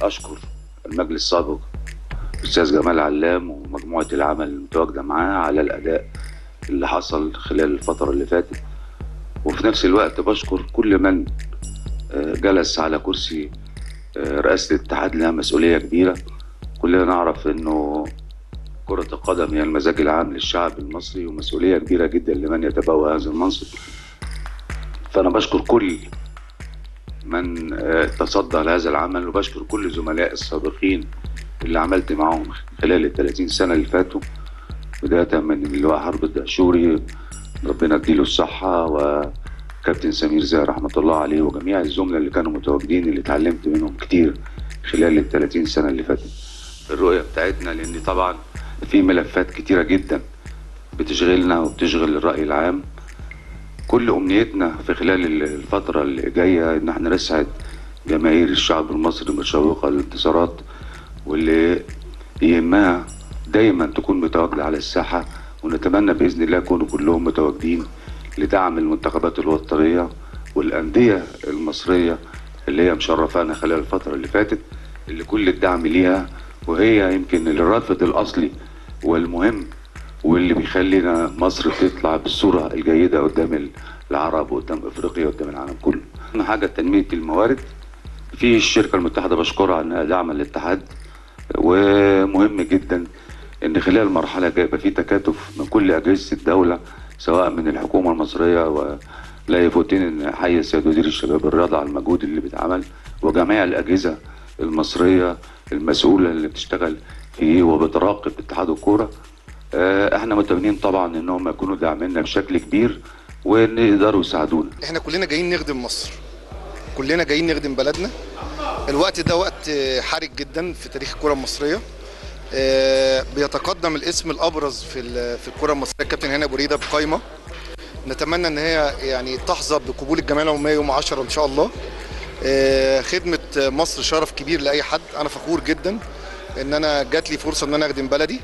اشكر المجلس السابق الاستاذ جمال علام ومجموعه العمل المتواجده معاه على الاداء اللي حصل خلال الفتره اللي فاتت وفي نفس الوقت بشكر كل من آه، جلس على كرسي آه، رئاسه الاتحاد لها مسؤوليه كبيره كلنا نعرف انه كرة القدم هي المزاج العام للشعب المصري ومسؤولية كبيرة جدا لمن يتبوى هذا المنصب فأنا بشكر كل من آه، تصدى لهذا العمل وبشكر كل زملائي السابقين اللي عملت معهم خلال ال 30 سنة اللي فاتوا بداية من اللواء حرب الدهشوري ربنا يديله الصحة وكابتن سمير زاهي رحمة الله عليه وجميع الزملاء اللي كانوا متواجدين اللي اتعلمت منهم كتير خلال ال 30 سنة اللي فاتت الرؤية بتاعتنا لأن طبعا في ملفات كتيرة جدا بتشغلنا وبتشغل الرأي العام كل أمنيتنا في خلال الفترة اللي جاية إن احنا نسعد جماهير الشعب المصري المتشوقة للانتصارات واللي يهمها دايما تكون متواجدة على الساحة ونتمنى بإذن الله يكونوا كلهم متواجدين لدعم المنتخبات الوطنية والأندية المصرية اللي هي مشرفانا خلال الفترة اللي فاتت اللي كل الدعم ليها وهي يمكن الرافد الأصلي والمهم واللي بيخلينا مصر تطلع بالصورة الجيدة قدام العرب وقدام افريقيا وقدام العالم كله. اهم حاجة تنمية الموارد في الشركة المتحدة بشكرها انها دعم الاتحاد ومهم جدا ان خلال المرحلة الجاية يبقى في تكاتف من كل اجهزة الدولة سواء من الحكومة المصرية ولا يفوتني ان احيي السيد وزير الشباب الرياضة على المجهود اللي بيتعمل وجميع الاجهزة المصرية المسؤولة اللي بتشتغل فيه وبتراقب اتحاد الكورة آه، احنا متمنين طبعا انهم يكونوا داعميننا بشكل كبير وان يقدروا يساعدونا احنا كلنا جايين نخدم مصر كلنا جايين نخدم بلدنا الوقت ده وقت آه، حرج جدا في تاريخ الكرة المصرية آه، بيتقدم الاسم الابرز في ال- في الكرة المصرية الكابتن هاني ابو ريده بقايمة نتمنى ان هي يعني تحظى بقبول الجمعيه العموميه يوم 10 ان شاء الله آه، خدمه مصر شرف كبير لاي حد انا فخور جدا ان انا جات لي فرصه ان انا اخدم بلدي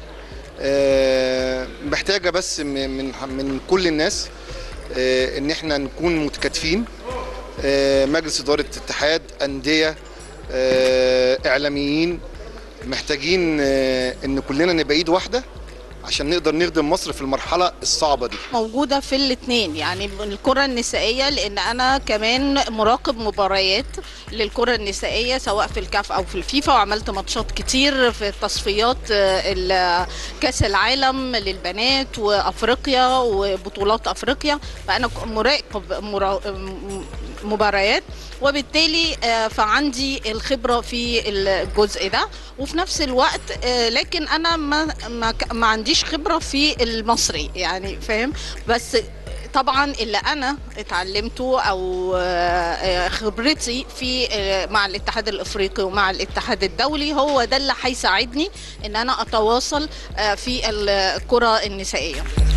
آه، محتاجه بس م- من من كل الناس آه، ان احنا نكون متكاتفين آه، مجلس اداره اتحاد انديه آه، اعلاميين محتاجين آه، ان كلنا نبقى ايد واحده عشان نقدر نخدم مصر في المرحله الصعبه دي موجودة في الاثنين يعني الكرة النسائية لأن أنا كمان مراقب مباريات للكرة النسائية سواء في الكاف أو في الفيفا وعملت ماتشات كتير في تصفيات آه، ال- كأس العالم للبنات وأفريقيا وبطولات أفريقيا فأنا ك- مراقب مرا- م- مباريات وبالتالي آه، فعندي الخبرة في الجزء ده وفي نفس الوقت آه، لكن أنا ما ما ك- ما عنديش خبرة في المصري يعني فاهم بس طبعا اللي انا اتعلمته او آه، خبرتي في آه، مع الاتحاد الافريقي ومع الاتحاد الدولي هو ده اللي هيساعدني ان انا اتواصل آه، في الكره النسائيه